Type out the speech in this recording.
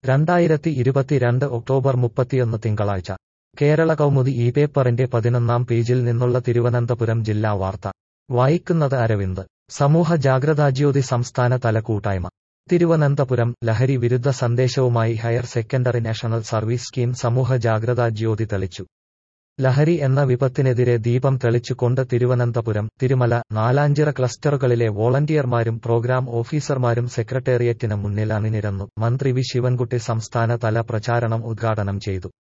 രണ്ടായിരത്തി ഇരുപത്തിരണ്ട് ഒക്ടോബർ മുപ്പത്തിയൊന്ന് തിങ്കളാഴ്ച കേരള കൗമുദി ഈ പേപ്പറിന്റെ പതിനൊന്നാം പേജിൽ നിന്നുള്ള തിരുവനന്തപുരം ജില്ലാ വാർത്ത വായിക്കുന്നത് അരവിന്ദ് സമൂഹ ജാഗ്രതാജ്യോതി സംസ്ഥാന തല കൂട്ടായ്മ തിരുവനന്തപുരം ലഹരി വിരുദ്ധ സന്ദേശവുമായി higher secondary national service scheme സമൂഹ ജാഗ്രതാ ജ്യോതി തെളിച്ചു ലഹരി എന്ന വിപത്തിനെതിരെ ദീപം തെളിച്ചുകൊണ്ട് തിരുവനന്തപുരം തിരുമല നാലാഞ്ചിറ ക്ലസ്റ്ററുകളിലെ വോളണ്ടിയർമാരും പ്രോഗ്രാം ഓഫീസർമാരും സെക്രട്ടേറിയറ്റിന് മുന്നിൽ അണിനിരന്നു മന്ത്രി വി ശിവൻകുട്ടി സംസ്ഥാന തല പ്രചാരണം ഉദ്ഘാടനം ചെയ്തു